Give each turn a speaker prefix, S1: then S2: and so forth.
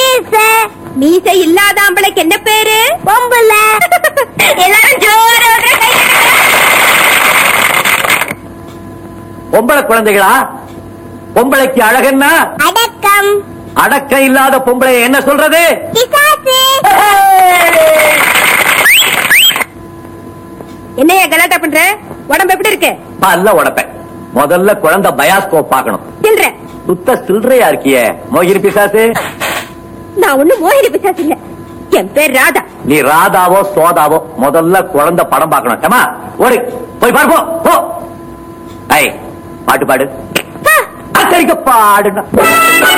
S1: மீச மீசை இல்லாத ஆம்பளைக்கு என்ன பேரு பொம்புல எல்லாரும் ஜோராக கை
S2: பொம்பளை குழந்தைகளா பொம்பளைக்கு அழகன்னா
S1: அடக்கம்
S2: அடக்கம் இல்லாத பொம்பளை என்ன சொல்றது
S1: பிசாசு என்னையா கலாட்டா பண்ற உடம்பு எப்படி இருக்கு
S2: பல்ல உடப்பேன் முதல்ல குழந்தை பயாஸ்கோப் பார்க்கணும்
S1: சில்ற
S2: சுத்த சில்லறையா இருக்கியே மோகிரி பிசாசு
S1: நான் ஒண்ணும் மோகினி பிசாசு இல்ல என் பேர் ராதா
S2: நீ ராதாவோ சோதாவோ முதல்ல குழந்தை படம் பார்க்கணும் ஏமா ஓடு போய் பார்ப்போம் போ ஐ பாட்டு பாடு
S1: ஆ,
S2: அக்கறைக்கு பாடுனா